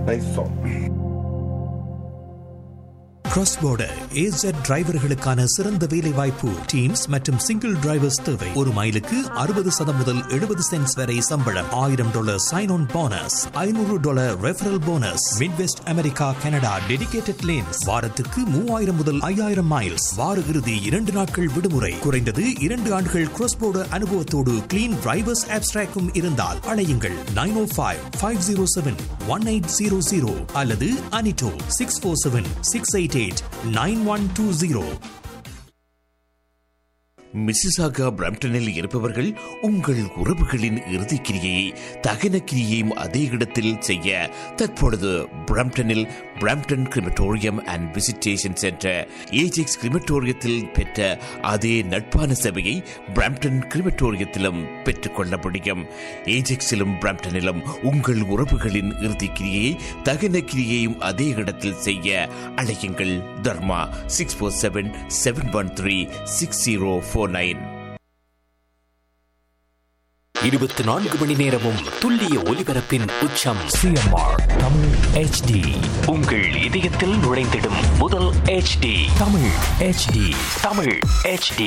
nice song cross border AZ டிரைவர்களுக்கான சிறந்த வேலை வாய்ப்பு டீம்ஸ் மற்றும் சிங்கிள் டிரைவர்ஸ் தேவை ஒரு மைலுக்கு அறுபது சதம் முதல் எழுபது சென்ட்ஸ் வரை சம்பளம் ஆயிரம் டாலர் சைன் ஆன் போனஸ் ஐநூறு dollar referral bonus Midwest America Canada dedicated lanes வாரத்துக்கு மூவாயிரம் முதல் ஐயாயிரம் மைல்ஸ் வார இறுதி இரண்டு நாட்கள் விடுமுறை குறைந்தது இரண்டு ஆண்டுகள் கிராஸ் border அனுபவத்தோடு கிளீன் டிரைவர்ஸ் ஆப்ஸ்ட்ராக்கும் இருந்தால் அழையுங்கள் nine O five five zero seven one eight zero zero அல்லது அனிட்டோ six four seven six eight eight nine one two zero Mississauga பிரம்டனில் இருப்பவர்கள் உங்கள் உறவுகளின் இறுதிக் கிரியையை தகன கிரியையும் அதே இடத்தில் செய்ய தற்பொழுது பிரம்டனில் Brampton crematorium and visitation centre Ajax கிரிமட்டோரியத்தில் பெற்ற அதே நட்பான சேவையை பிரம்டன் கிரிமட்டோரியத்திலும் பெற்றுக்கொள்ள முடியும் ஏஜெக்ஸிலும் பிரம்டனிலும் உங்கள் உறவுகளின் இறுதிக் கிரியையை தகன கிரியையும் அதே இடத்தில் செய்ய அழையுங்கள் Dharma six four seven seven one three six zero four nine இருபத்தி நான்கு மணி நேரமும் துல்லிய ஒலிபரப்பின் உச்சம் சிஎம்ஆர் தமிழ் ஹெச்டி உங்கள் இதயத்தில் நுழைந்திடும் முதல் HD Tamil HD Tamil HD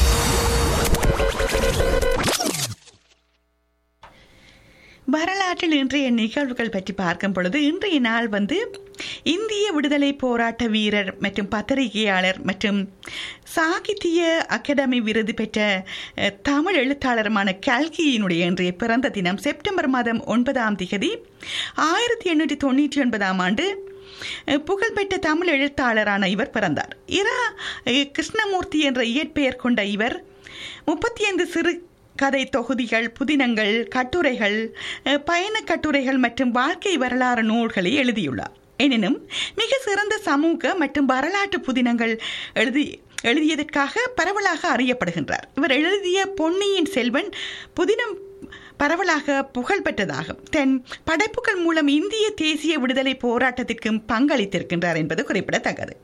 வரலாற்றில் இன்றைய நிகழ்வுகள் பற்றி பார்க்கும் பொழுது இன்றைய நாள் வந்து இந்திய விடுதலை போராட்ட வீரர் மற்றும் பத்திரிகையாளர் மற்றும் சாகித்ய அகாடமி விருது பெற்ற அஹ், தமிழ் எழுத்தாளருமான கல்கியினுடைய இன்றைய பிறந்த தினம் செப்டம்பர் மாதம் ஒன்பதாம் திகதி ஆயிரத்தி எண்ணூற்றி தொண்ணூற்றி ஒன்பதாம் ஆண்டு அஹ், புகழ்பெற்ற தமிழ் எழுத்தாளரான இவர் பிறந்தார் இரா அஹ், கிருஷ்ணமூர்த்தி என்ற இயற்பெயர் கொண்ட இவர் முப்பத்தி ஐந்து சிறு கதை தொகுதிகள் புதினங்கள் கட்டுரைகள் அஹ், பயணக் கட்டுரைகள் மற்றும் வாழ்க்கை வரலாறு நூல்களை எழுதியுள்ளார் எனினும் மிக சிறந்த சமூக மற்றும் வரலாற்று புதினங்கள் எழுதி எழுதியதற்காக பரவலாக அறியப்படுகின்றார் இவர் எழுதிய பொன்னியின் செல்வன் புதினம் பரவலாக புகழ்பெற்றதாகும் தன் படைப்புகள் மூலம் இந்திய தேசிய விடுதலை போராட்டத்திற்கும் பங்களித்திருக்கின்றார் என்பது குறிப்பிடத்தக்கது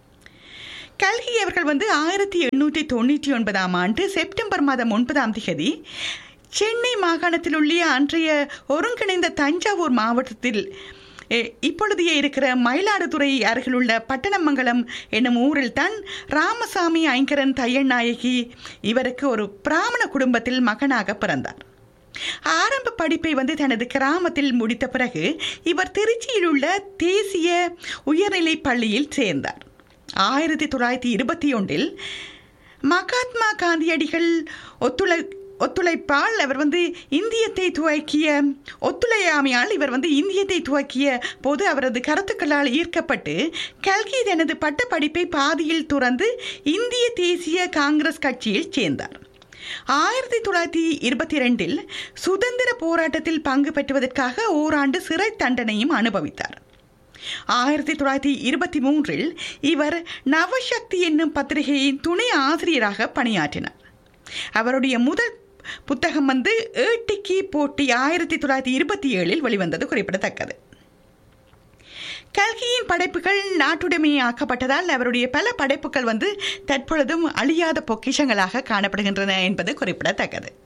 கல்கி அவர்கள் வந்து ஆயிரத்தி எண்ணூற்றி தொண்ணூற்றி ஒன்பதாம் ஆண்டு செப்டம்பர் மாதம் ஒன்பதாம் திகதி சென்னை மாகாணத்தில் உள்ள அன்றைய ஒருங்கிணைந்த தஞ்சாவூர் மாவட்டத்தில் எ, இப்பொழுதைய இருக்கிற மயிலாடுதுறை அருகிலுள்ள பட்டணமங்கலம் என்னும் ஊரில் தான் ராமசாமி ஐங்கரன் தையநாயகி இவருக்கு ஒரு பிராமண குடும்பத்தில் மகனாக பிறந்தார் ஆரம்ப படிப்பை வந்து தனது கிராமத்தில் முடித்த பிறகு இவர் திருச்சியில் உள்ள தேசிய உயர்நிலைப் பள்ளியில் சேர்ந்தார் ஆயிரத்தி தொள்ளாயிரத்தி இருபத்தி ஒன்றில் மகாத்மா காந்தியடிகள் ஒத்துழை ஒத்துழைப்பால் அவர் வந்து இந்தியத்தை துவக்கிய ஒத்துழையாமையால் இவர் வந்து இந்தியத்தை துவக்கிய போது அவரது கருத்துக்களால் ஈர்க்கப்பட்டு கல்கி தனது பட்ட படிப்பை பாதியில் துறந்து இந்திய தேசிய காங்கிரஸ் கட்சியில் சேர்ந்தார் ஆயிரத்தி தொள்ளாயிரத்தி இருபத்தி ரெண்டில் சுதந்திர போராட்டத்தில் பங்கு பெற்றுவதற்காக ஓராண்டு சிறை தண்டனையும் அனுபவித்தார் ஆயிரத்தி தொள்ளாயிரத்தி இருபத்தி மூன்றில் இவர் நவசக்தி என்னும் பத்திரிகையின் துணை ஆசிரியராக பணியாற்றினார் அவருடைய முதல் புத்தகம் வந்து ஏட்டிக்கு போட்டி ஆயிரத்தி தொள்ளாயிரத்தி இருபத்தி ஏழில் வெளிவந்தது குறிப்பிடத்தக்கது கல்கியின் படைப்புகள் நாட்டுடைமையாக்கப்பட்டதால் அவருடைய பல படைப்புகள் வந்து தற்பொழுதும் அழியாத பொக்கிஷங்களாக காணப்படுகின்றன என்பது குறிப்பிடத்தக்கது